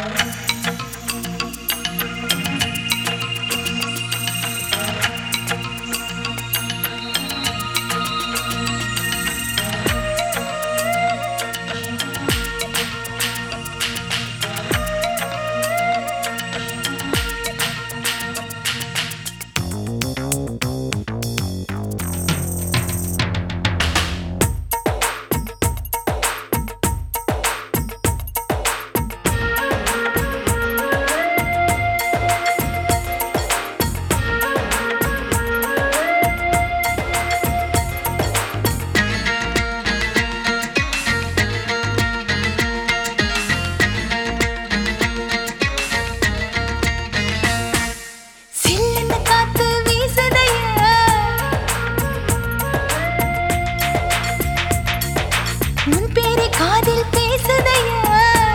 சில்லுன்னு காத்து வீசுதையா உன் பேரை காதில் பேசுதையா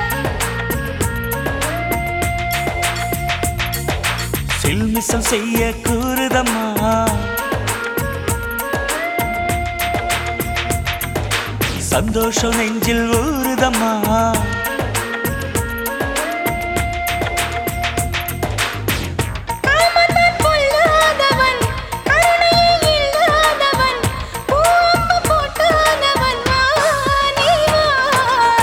சில்மிசம் செய்ய கூறுதம்மா சந்தோஷம் நெஞ்சில் ஊறுதம்மா காமத்தான் பொல்லாதவன் கருணையே இல்லாதவன் பூம்பு போட்டாதவன் வா நீ வா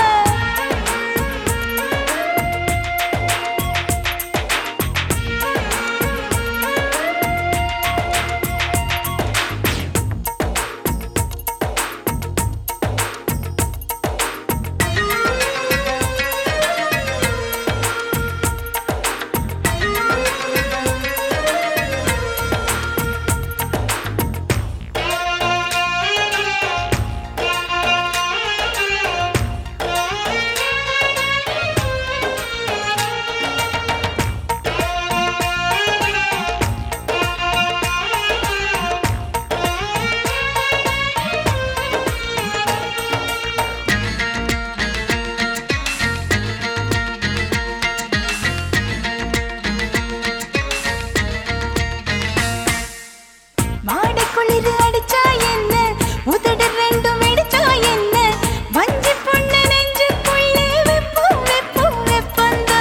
மாடைக்குளிர் அடிச்சா என்ன உதடு ரெண்டும் இடிச்சா என்ன வஞ்சி பொண்ணு நெஞ்சுக்குள்ளே வெப்பம் வெப்பம் வெப்பந்தா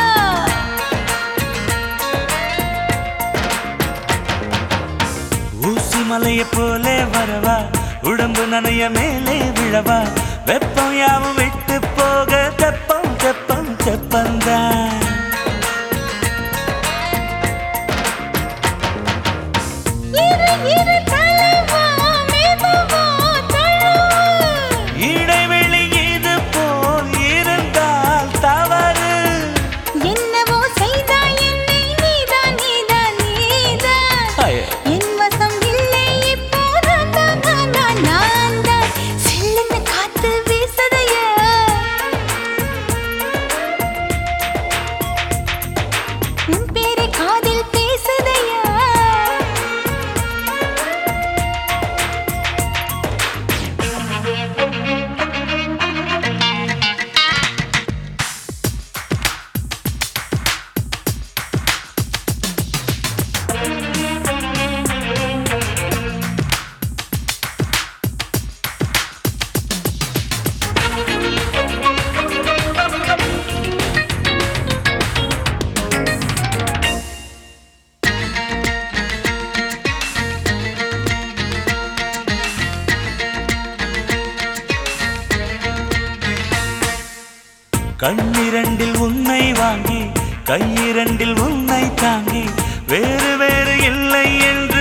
ஊசி மலைய போலே வரவா உடம்பு நனைய மேலே விழவா வெப்பம் யாவும் விட்டு போக தெப்பம் தெப்பம் தெப்பந்தான் இரு இரு தலைவா மெதுவா தழுவு இடைவெளி இது போல் இருந்தால் தவறு என்னவோ செய்தாய் என்னை நீதான் நீதான் நீதான் ஐய. என் வசம் இல்லை இப்போ நான் தான் நான் தான் நான் தான் சில்லுன்னு காத்து வீசுதையா உன் பேரை காதில் பேசுதையா கண்ணிரண்டில் உன்னை வாங்கி கையிரண்டில் உன்னை தாங்கி வேறு வேறு இல்லை என்று